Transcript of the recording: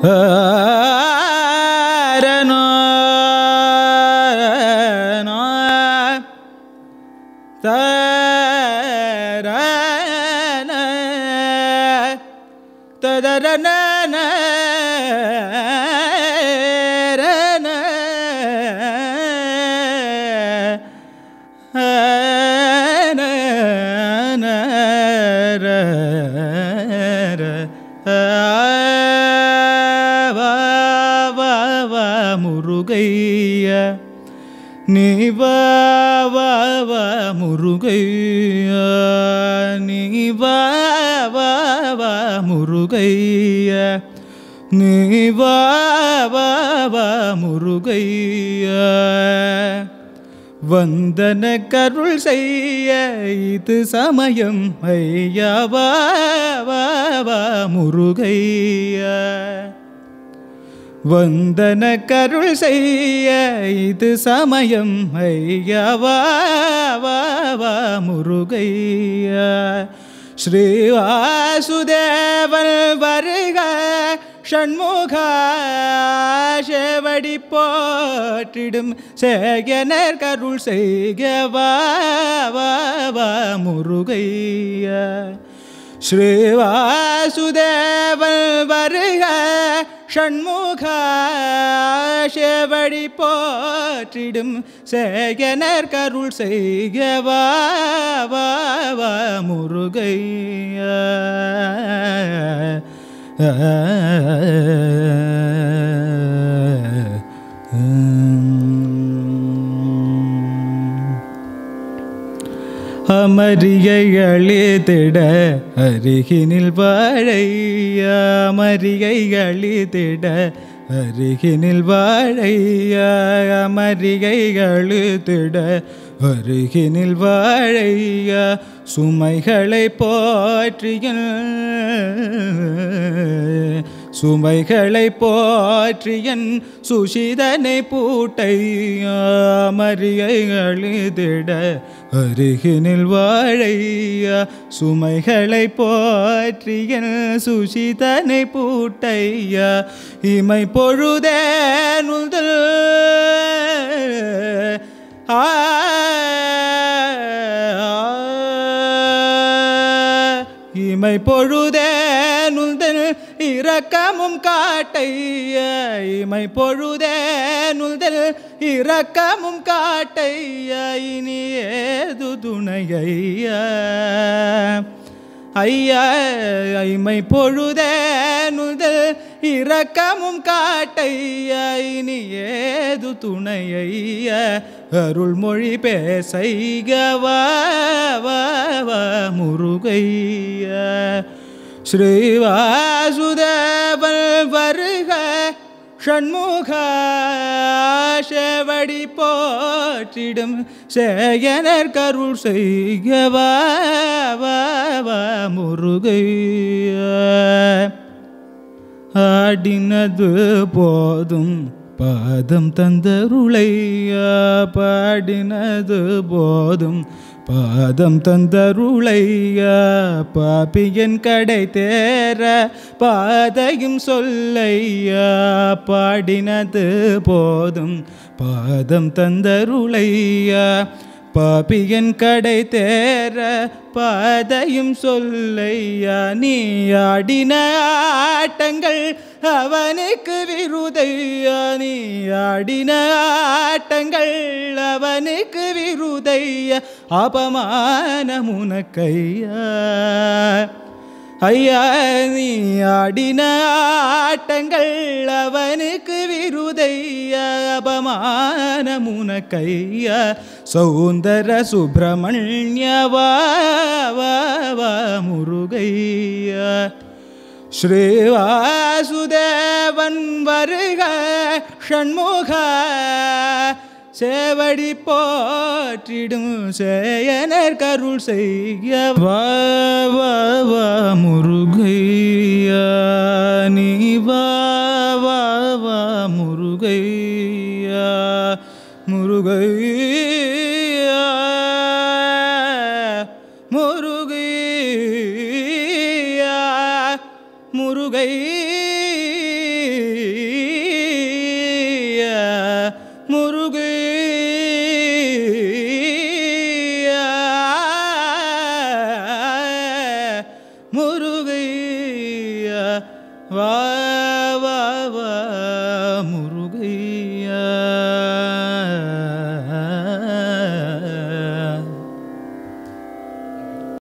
ஆரனோ தரன ததரன முருகைய நீ வா வா வா முருகைய நீ வா வா வா முருகைய நீ வா வா வா முருகைய வந்தன கருள் செய்ய இது சமயம் ஐயா வா வா வா முருகையா வந்தன கருள் செய்ய இது சமயம் ஐயா வா வா வா முருகையா ஸ்ரீ வாசுதேவன் வருக ஷண்முக செவடி போற்றிடும் சேகனர் கருள் செய்க வா வா வா முருகையா ஸ்ரீவாசுதேவன் வருக ஷண்முக செவடி போற்றிடும் சேகனர் கருள் செய்க வா வா வா முருகையா அமரியை அழித்திட அருகினில் வாழையா அமரியை அழித்திட அருகினில் வாழையா அமரியை அழுத்திட அருகினில் வாழையா சுமைகளை போற்றியன் சுமைகளை போற்றியன் சுஷிதனை பூட்டையா மரியை அழுதிட அருகினில் வாழையா சுமைகளை போற்றியன் சுஷிதனை பூட்டையா இமை பொழுதே நுதல் ஆ இமை பொழுதே நுந்தல் இரக்கமும் காட்டைய இமை பொழுதே நுந்தல் இரக்கமும் காட்டைய இனி ஏது துணையா ஐயா ஐமை பொழுதே நுதல் இரக்கமும் காட்டையா இனி ஏது துணைய அருள்மொழி பேசைக வா வா வா முருகைய ஸ்ரீவாசுதேவன் வருக ஷண்முக செவடி போற்றிடும் சேயனர் கருள் செய்க வா வா வா முருகைய ஆடினது போதும் பாதம் தந்தருளையா பாடினது போதும் பாதம் தந்தருளையா பாப்பியன் கடை தேர பாதையும் சொல்லையா பாடினது போதும் பாதம் தந்தருளையா பாப்பியன் கடை தேர பாதையும் சொல்லையா நீ ஆடின ஆட்டங்கள் அவனுக்கு விருதையா நீ ஆடின ஆட்டங்கள் அவனுக்கு விருதையா அபமானம் உனக்கையா ஐயா நீ ஆடின ஆட்டங்கள் அவனுக்கு விருதைய அபமானம் உனக்கையா சௌந்தர சுப்பிரமணிய வா வா வா முருகையா ஸ்ரீவாசுதேவன் வருக ஷண்முக சேவடி போற்றிடும் சேயனர் கருள் செய்ய வா வா வா முருகையா நீ வா வா வா முருகையா முருகையா முருகையா முருகையா முருகையா வா வா வா முருகையா